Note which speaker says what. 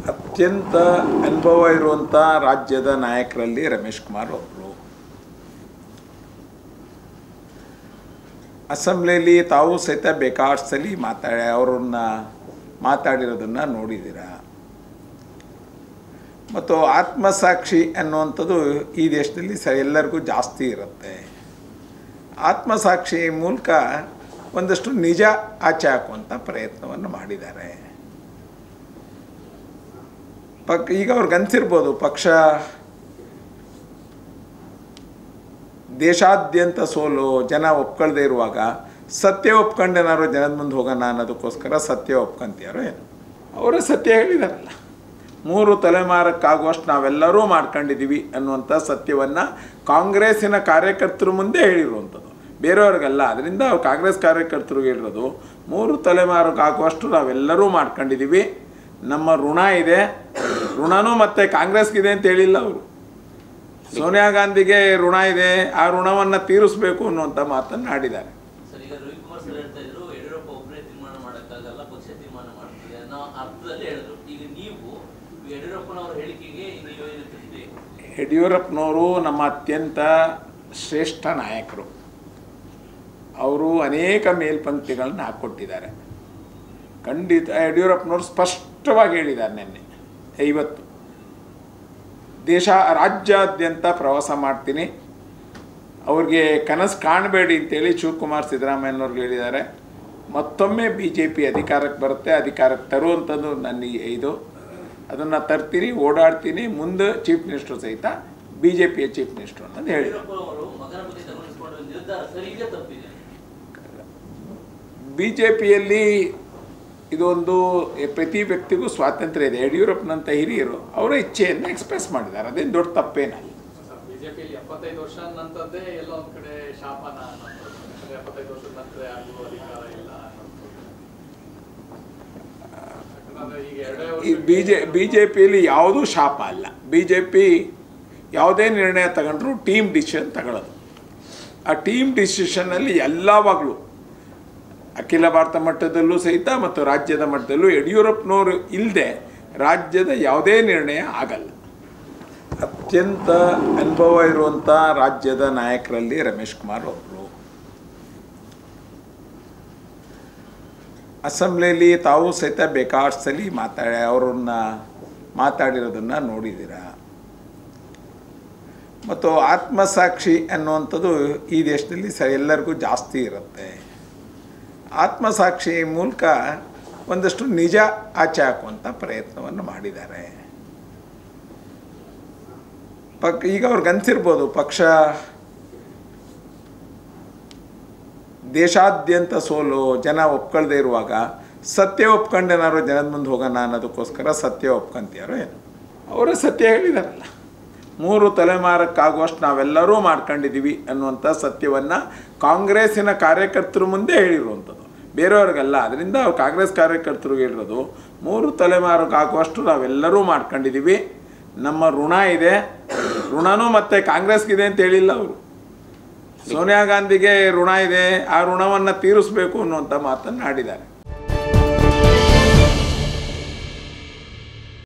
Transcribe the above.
Speaker 1: ಅತ್ಯಂತ ಅನುಭವ ಇರುವಂಥ ರಾಜ್ಯದ ನಾಯಕರಲ್ಲಿ ರಮೇಶ್ ಕುಮಾರ್ ಒಬ್ಬರು ಅಸೆಂಬ್ಲಿಯಲ್ಲಿ ತಾವು ಸಹಿತ ಬೇಕಾಷ್ಟು ಸಲ ಮಾತಾಡಿ ಅವ್ರನ್ನ ಮಾತಾಡಿರೋದನ್ನು ನೋಡಿದ್ದೀರ ಮತ್ತು ಆತ್ಮಸಾಕ್ಷಿ ಅನ್ನುವಂಥದ್ದು ಈ ದೇಶದಲ್ಲಿ ಸ ಎಲ್ಲರಿಗೂ ಜಾಸ್ತಿ ಇರುತ್ತೆ ಆತ್ಮಸಾಕ್ಷಿ ಮೂಲಕ ಒಂದಷ್ಟು ನಿಜ ಆಚೆ ಹಾಕುವಂಥ ಪ್ರಯತ್ನವನ್ನು ಮಾಡಿದ್ದಾರೆ ಪಕ್ ಈಗ ಅವ್ರಿಗೆ ಅನ್ಸಿರ್ಬೋದು ಪಕ್ಷ ದೇಶಾದ್ಯಂತ ಸೋಲು ಜನ ಒಪ್ಕೊಳ್ದೇ ಇರುವಾಗ ಸತ್ಯ ಒಪ್ಕೊಂಡೇನಾರು ಜನದ ಮುಂದೆ ಹೋಗೋಣ ಅನ್ನೋದಕ್ಕೋಸ್ಕರ ಸತ್ಯ ಒಪ್ಕೊಂತೀಯಾರೋ ಏನು ಅವರೇ ಸತ್ಯ ಹೇಳಿದಾರಲ್ಲ ಮೂರು ತಲೆಮಾರಕ್ಕಾಗುವಷ್ಟು ನಾವೆಲ್ಲರೂ ಮಾಡ್ಕೊಂಡಿದ್ದೀವಿ ಅನ್ನುವಂಥ ಸತ್ಯವನ್ನು ಕಾಂಗ್ರೆಸ್ಸಿನ ಕಾರ್ಯಕರ್ತರ ಮುಂದೆ ಹೇಳಿರುವಂಥದ್ದು ಬೇರೆಯವ್ರಿಗಲ್ಲ ಅದರಿಂದ ಅವ್ರು ಕಾಂಗ್ರೆಸ್ ಕಾರ್ಯಕರ್ತರಿಗೆ ಹೇಳಿರೋದು ಮೂರು ತಲೆಮಾರಕ್ಕಾಗುವಷ್ಟು ನಾವೆಲ್ಲರೂ ಮಾಡ್ಕೊಂಡಿದ್ದೀವಿ ನಮ್ಮ ಋಣ ಇದೆ ಋಣನೂ ಮತ್ತೆ ಕಾಂಗ್ರೆಸ್ಗಿದೆ ಅಂತ ಹೇಳಿಲ್ಲ ಅವರು ಸೋನಿಯಾ ಗಾಂಧಿಗೆ ಋಣ ಇದೆ ಆ ಋಣವನ್ನು ತೀರಿಸಬೇಕು ಅನ್ನುವಂಥ ಮಾತನ್ನು ಆಡಿದ್ದಾರೆ
Speaker 2: ಸರ್ ಈಗ ರವಿಕುಮಾರ್ ಸರ್ ಹೇಳ್ತಾ ಇದ್ರು ಯಡಿಯೂರಪ್ಪ ಒಬ್ಬರೇ ತೀರ್ಮಾನ ಮಾಡೋಕ್ಕಾಗಲ್ಲ ಪಕ್ಷ ತೀರ್ಮಾನ ಮಾಡ್ತದೆ ಅನ್ನೋ ಅರ್ಥದಲ್ಲಿ ಹೇಳಿದ್ರು ಈಗ ನೀವು ಯಡಿಯೂರಪ್ಪನವರ ಹೇಳಿಕೆಗೆ ನೀವು ಏನು ಪ್ರತಿಕ್ರಿಯೆ
Speaker 1: ಯಡಿಯೂರಪ್ಪನವರು ನಮ್ಮ ಅತ್ಯಂತ ಶ್ರೇಷ್ಠ ನಾಯಕರು ಅವರು ಅನೇಕ ಮೇಲ್ಪಂಕ್ತಿಗಳನ್ನ ಹಾಕ್ಕೊಟ್ಟಿದ್ದಾರೆ ಖಂಡಿತ ಯಡಿಯೂರಪ್ಪನವರು ಸ್ಪಷ್ಟವಾಗಿ ಹೇಳಿದ್ದಾರೆ ನಿನ್ನೆ ಇವತ್ತು ದೇಶ ರಾಜ್ಯಾದ್ಯಂತ ಪ್ರವಾಸ ಮಾಡ್ತೀನಿ ಅವ್ರಿಗೆ ಕನಸು ಕಾಣಬೇಡಿ ಅಂತೇಳಿ ಶಿವಕುಮಾರ್ ಸಿದ್ದರಾಮಯ್ಯನವ್ರಿಗೆ ಹೇಳಿದ್ದಾರೆ ಮತ್ತೊಮ್ಮೆ ಬಿ ಜೆ ಪಿ ಅಧಿಕಾರಕ್ಕೆ ಬರುತ್ತೆ ಅಧಿಕಾರಕ್ಕೆ ತರುವಂಥದ್ದು ನನ್ನ ಈ- ಇದು ಅದನ್ನು ತರ್ತೀನಿ ಓಡಾಡ್ತೀನಿ ಮುಂದೆ ಚೀಫ್ ಮಿನಿಸ್ಟರ್ ಸಹಿತ ಬಿ ಜೆ ಪಿಯ ಚೀಫ್ ಮಿನಿಸ್ಟರ್ ಅನ್ನೋದು ಹೇಳಿದರು
Speaker 2: ಯಡಿಯೂರಪ್ಪ ಅವರು ಮಗನ ಬಗ್ಗೆ ಗಮನಿಸಿಕೊಂಡು ನಿರ್ಧಾರ ಸರಿಗೆ ತಪ್ಪಿದೆ
Speaker 1: ಬಿ ಜೆ ಪಿಯಲ್ಲಿ ಇದೊಂದು ಪ್ರತಿ ವ್ಯಕ್ತಿಗೂ ಸ್ವಾತಂತ್ರ್ಯ ಇದೆ ಯಡಿಯೂರಪ್ಪನಂಥ ಹಿರಿಯರು ಅವರ ಇಚ್ಛೆಯನ್ನು ಎಕ್ಸ್ಪ್ರೆಸ್ ಮಾಡಿದ್ದಾರೆ ಅದೇನು ದೊಡ್ಡ ತಪ್ಪೇನಲ್ಲ
Speaker 3: ಬಿಜೆಪಿಯಲ್ಲಿ ಎಪ್ಪತ್ತೈದು ವರ್ಷ ನಂತರದೇ ಎಲ್ಲೋ ಒಂದ್ ಕಡೆ ಶಾಪನ ಅನ್ನೋದು. ಯಾಕಂದ್ರೆ ಎಪ್ಪತ್ತೈದು ವರ್ಷದ ನಂತರ ಯಾರಿಗೂ ಅಧಿಕಾರ ಇಲ್ಲ ಅನ್ನೋದು. ಯಾಕಂದ್ರೆ ಈಗ ಎರಡೇ
Speaker 1: ಈ
Speaker 3: ವರ್ಷ
Speaker 1: ಬಿ ಜೆ ಬಿ ಜೆ ಪಿಯಲ್ಲಿ ಯಾವುದೂ ಶಾಪ ಅಲ್ಲ ಬಿ ಜೆ ಪಿ ಯಾವುದೇ ನಿರ್ಣಯ ತಗೊಂಡ್ರು ಟೀಮ್ ಡಿಸಿಷನ್ ತಗೊಳ್ಳೋದು ಆ ಟೀಮ್ ಡಿಸಿಷನ್ನಲ್ಲಿ ಎಲ್ಲವಾಗಲೂ ಅಖಿಲ ಭಾರತ ಮಟ್ಟದಲ್ಲೂ ಸಹಿತ ಮತ್ತು ರಾಜ್ಯದ ಮಟ್ಟದಲ್ಲೂ ಯಡಿಯೂರಪ್ಪನವರು ಇಲ್ಲದೆ ರಾಜ್ಯದ ಯಾವುದೇ ನಿರ್ಣಯ ಆಗಲ್ಲ ಅತ್ಯಂತ ಅನುಭವ ಇರುವಂಥ ರಾಜ್ಯದ ನಾಯಕರಲ್ಲಿ ರಮೇಶ್ ಕುಮಾರ್ ಒಬ್ಬರು ಅಸೆಂಬ್ಲಿಯಲ್ಲಿ ತಾವು ಸಹಿತ ಬೇಕಾಷ್ಟು ಸಲ ಮಾತಾಡಿ ಅವ್ರನ್ನ ಮಾತಾಡಿರೋದನ್ನು ನೋಡಿದ್ದೀರ ಮತ್ತು ಆತ್ಮಸಾಕ್ಷಿ ಅನ್ನುವಂಥದ್ದು ಈ ದೇಶದಲ್ಲಿ ಸ ಎಲ್ಲರಿಗೂ ಜಾಸ್ತಿ ಇರುತ್ತೆ ಆತ್ಮಸಾಕ್ಷಿ ಮೂಲಕ ಒಂದಷ್ಟು ನಿಜ ಆಚೆ ಹಾಕುವಂಥ ಪ್ರಯತ್ನವನ್ನು ಮಾಡಿದ್ದಾರೆ ಪಕ್ ಈಗ ಅವ್ರಿಗೆ ಅನ್ಸಿರ್ಬೋದು ಪಕ್ಷ ದೇಶಾದ್ಯಂತ ಸೋಲು ಜನ ಒಪ್ಕೊಳ್ದೇ ಇರುವಾಗ ಸತ್ಯ ಒಪ್ಕೊಂಡೇನಾರು ಜನದ ಮುಂದೆ ಹೋಗೋಣ ಅನ್ನೋದಕ್ಕೋಸ್ಕರ ಸತ್ಯ ಒಪ್ಕೊಂತೀಯಾರೋ ಏನು ಅವರೇ ಸತ್ಯ ಹೇಳಿದಾರಲ್ಲ ಮೂರು ತಲೆಮಾರಕ್ಕಾಗುವಷ್ಟು ನಾವೆಲ್ಲರೂ ಮಾಡ್ಕೊಂಡಿದ್ದೀವಿ ಅನ್ನುವಂಥ ಸತ್ಯವನ್ನು ಕಾಂಗ್ರೆಸ್ಸಿನ ಕಾರ್ಯಕರ್ತರ ಮುಂದೆ ಹೇಳಿರುವಂಥದ್ದು ಬೇರೆಯವ್ರಿಗಲ್ಲ ಅದರಿಂದ ಅವ್ರು ಕಾಂಗ್ರೆಸ್ ಕಾರ್ಯಕರ್ತರಿಗೆ ಹೇಳಿರೋದು ಮೂರು ತಲೆಮಾರಕ್ಕಾಗುವಷ್ಟು ನಾವೆಲ್ಲರೂ ಮಾಡ್ಕೊಂಡಿದ್ದೀವಿ ನಮ್ಮ ಋಣ ಇದೆ ಋಣನೂ ಮತ್ತೆ ಕಾಂಗ್ರೆಸ್ಗಿದೆ ಅಂತ ಹೇಳಿಲ್ಲ ಅವರು ಸೋನಿಯಾ ಗಾಂಧಿಗೆ ಋಣ ಇದೆ ಆ ಋಣವನ್ನು ತೀರಿಸಬೇಕು ಅನ್ನುವಂಥ ಮಾತನ್ನು ಆಡಿದ್ದಾರೆ